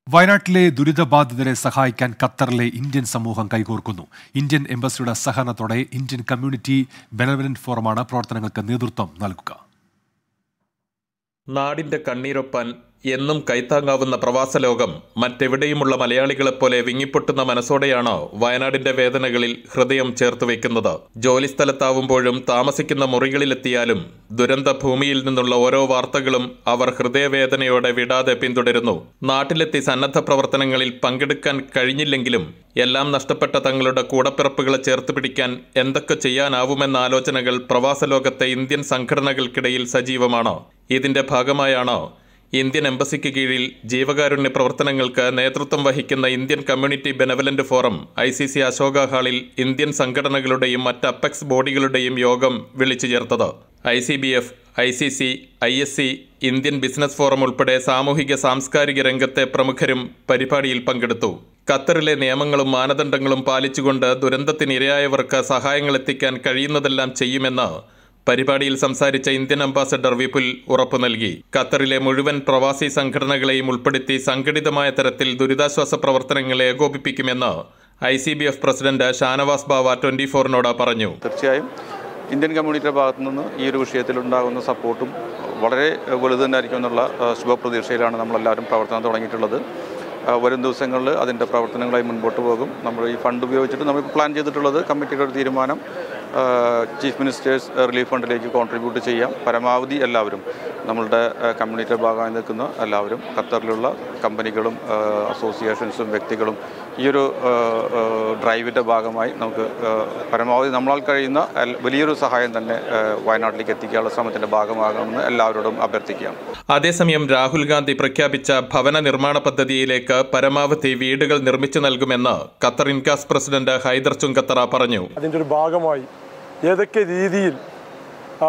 വയനാട്ടിലെ ദുരിതബാധിതരെ സഹായിക്കാൻ ഖത്തറിലെ ഇന്ത്യൻ സമൂഹം കൈകോർക്കുന്നു ഇന്ത്യൻ എംബസിയുടെ സഹകരണത്തോടെ ഇന്ത്യൻ കമ്മ്യൂണിറ്റി ബെനവലന്റ് ഫോറമാണ് പ്രവർത്തനങ്ങൾക്ക് നേതൃത്വം നൽകുക നാടിന്റെ കണ്ണീരൊപ്പാൻ എന്നും കൈത്താങ്ങാവുന്ന പ്രവാസ ലോകം മറ്റെവിടെയുമുള്ള മലയാളികളെപ്പോലെ വിങ്ങിപ്പൊട്ടുന്ന മനസ്സോടെയാണ് വയനാടിന്റെ വേദനകളിൽ ഹൃദയം ചേർത്ത് വെക്കുന്നത് ജോലിസ്ഥലത്താവുമ്പോഴും താമസിക്കുന്ന മുറികളിലെത്തിയാലും ദുരന്ത ഭൂമിയിൽ നിന്നുള്ള ഓരോ വാർത്തകളും അവർ ഹൃദയവേദനയോടെ വിടാതെ പിന്തുടരുന്നു നാട്ടിലെത്തി സന്നദ്ധ പ്രവർത്തനങ്ങളിൽ പങ്കെടുക്കാൻ കഴിഞ്ഞില്ലെങ്കിലും എല്ലാം നഷ്ടപ്പെട്ട തങ്ങളുടെ കൂടപ്പിറപ്പുകളെ ചേർത്ത് പിടിക്കാൻ എന്തൊക്കെ ചെയ്യാനാവുമെന്ന ആലോചനകൾ പ്രവാസ ലോകത്തെ ഇന്ത്യൻ സംഘടനകൾക്കിടയിൽ സജീവമാണ് ഇതിന്റെ ഭാഗമായാണ് ഇന്ത്യൻ എംബസിക്ക് കീഴിൽ ജീവകാരുണ്യ പ്രവർത്തനങ്ങൾക്ക് നേതൃത്വം വഹിക്കുന്ന Indian community benevolent forum I C C Ashoka ഹാളിൽ ഇന്ത്യൻ സംഘടനകളുടെയും മറ്റ് അപ്പെക്സ് ബോഡികളുടെയും യോഗം വിളിച്ചു ചേർത്തത് I C B F I C C I S C Indian business forum ഉൾപ്പെടെ സാമൂഹിക സാംസ്കാരിക രംഗത്തെ പ്രമുഖരും പരിപാടിയിൽ പങ്കെടുത്തു ഖത്തറിലെ നിയമങ്ങളും മാനദണ്ഡങ്ങളും പാലിച്ചുകൊണ്ട് ദുരന്തത്തിനിരയായവർക്ക് സഹായങ്ങൾ എത്തിക്കാൻ കഴിയുന്നതെല്ലാം ചെയ്യുമെന്ന് പരിപാടിയിൽ സംസാരിച്ച ഇന്ത്യൻ അംബാസഡർ വിപുൽ ഉറപ്പു നൽകി ഖത്തറിലെ മുഴുവൻ പ്രവാസി സംഘടനകളെയും ഉൾപ്പെടുത്തി സംഘടിതമായ തരത്തിൽ ദുരിതാശ്വാസ പ്രവർത്തനങ്ങളെ ഏകോപിപ്പിക്കുമെന്ന് I C B F president Shanavas Bava twenty ഫോറിനോട് പറഞ്ഞു തീർച്ചയായും ഇന്ത്യൻ കമ്മ്യൂണിറ്റിയുടെ ഭാഗത്തു നിന്ന് ഈ ഒരു വിഷയത്തിൽ ഉണ്ടാകുന്ന സപ്പോർട്ടും വളരെ വലുത് തന്നെയായിരിക്കും എന്നുള്ള ആ, ശുഭപ്രതീക്ഷയിലാണ് നമ്മളെല്ലാവരും പ്രവർത്തനം തുടങ്ങിയിട്ടുള്ളത് ആ, വരും ദിവസങ്ങളിൽ അതിൻ്റെ പ്രവർത്തനങ്ങളായി മുൻപോട്ട് പോകും നമ്മൾ ഈ ഫണ്ട് ഉപയോഗിച്ചിട്ട് നമ്മൾ പ്ലാൻ ചെയ്തിട്ടുള്ളത് കമ്മിറ്റിയുടെ ഒരു തീരുമാനം ആ, ചീഫ് മിനിസ്റ്റേഴ്സ് റിലീഫ് ഫണ്ടിലേക്ക് കോൺട്രിബ്യൂട്ട് ചെയ്യാം പരമാവധി എല്ലാവരും നമ്മളുടെ ആ, കമ്മ്യൂണിറ്റിയുടെ ഭാഗമായി നിൽക്കുന്ന എല്ലാവരും ഖത്തറിലുള്ള കമ്പനികളും ആ, അസോസിയേഷൻസും വ്യക്തികളും ഈ ഒരു ആ, ആ, ഡ്രൈവിൻ്റെ ഭാഗമായി നമുക്ക് ആ, പരമാവധി നമ്മളാൽ കഴിയുന്ന എൽ- വലിയൊരു സഹായം തന്നെ ആ, വയനാട്ടിലേക്ക് എത്തിക്കാനുള്ള ശ്രമത്തിൻ്റെ ഭാഗമാകണമെന്ന് എല്ലാവരോടും അഭ്യർത്ഥിക്കുകയാണ് അതേസമയം രാഹുൽ ഗാന്ധി പ്രഖ്യാപിച്ച ഭവന നിർമ്മാണ പദ്ധതിയിലേക്ക് പരമാവധി വീടുകൾ നിർമ്മിച്ചു നൽകുമെന്ന് ഖത്തർ ഇൻകാസ് പ്രസിഡന്റ് ഹൈദർ ചുങ്കത്തറ പറഞ്ഞു അതിൻ്റെ ഒരു ഭാഗമായി ഏതൊക്കെ രീതിയിൽ ആ,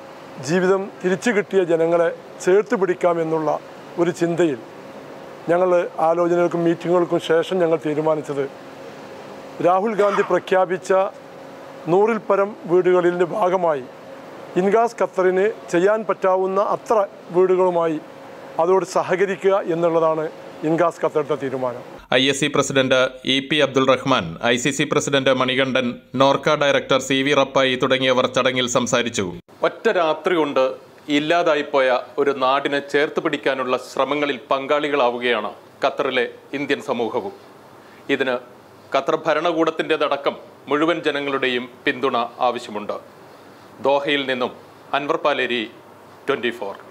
ജീവിതം തിരിച്ചു കിട്ടിയ ജനങ്ങളെ ചേർത്ത് പിടിക്കാമെന്നുള്ള ഒരു ചിന്തയിൽ ഞങ്ങൾ ആലോചനകൾക്കും മീറ്റിങ്ങുകൾക്കും ശേഷം ഞങ്ങൾ തീരുമാനിച്ചത് രാഹുൽ ഗാന്ധി പ്രഖ്യാപിച്ച നൂറിൽ പരം വീടുകളിൻ്റെ ഭാഗമായി ഇൻഗാസ് ഖത്തറിന് ചെയ്യാൻ പറ്റാവുന്ന അത്ര വീടുകളുമായി അതോട് സഹകരിക്കുക എന്നുള്ളതാണ് ഇൻഗാസ് ഖത്തറിൻ്റെ തീരുമാനം I S C president E P Abdul Rahman I C C president Manikandan NORKA director C V Rappai തുടങ്ങിയവർ ചടങ്ങിൽ സംസാരിച്ചു ഒറ്റ രാത്രി കൊണ്ട് ഇല്ലാതായിപ്പോയ ഒരു നാടിനെ ചേർത്ത് പിടിക്കാനുള്ള ശ്രമങ്ങളിൽ പങ്കാളികളാവുകയാണ് ഖത്തറിലെ ഇന്ത്യൻ സമൂഹവും ഇതിന് ഖത്തർ ഭരണകൂടത്തിൻ്റെതടക്കം മുഴുവൻ ജനങ്ങളുടെയും പിന്തുണ ആവശ്യമുണ്ട് ദോഹയിൽ നിന്നും അൻവർ പാലേരി ട്വൻറ്റി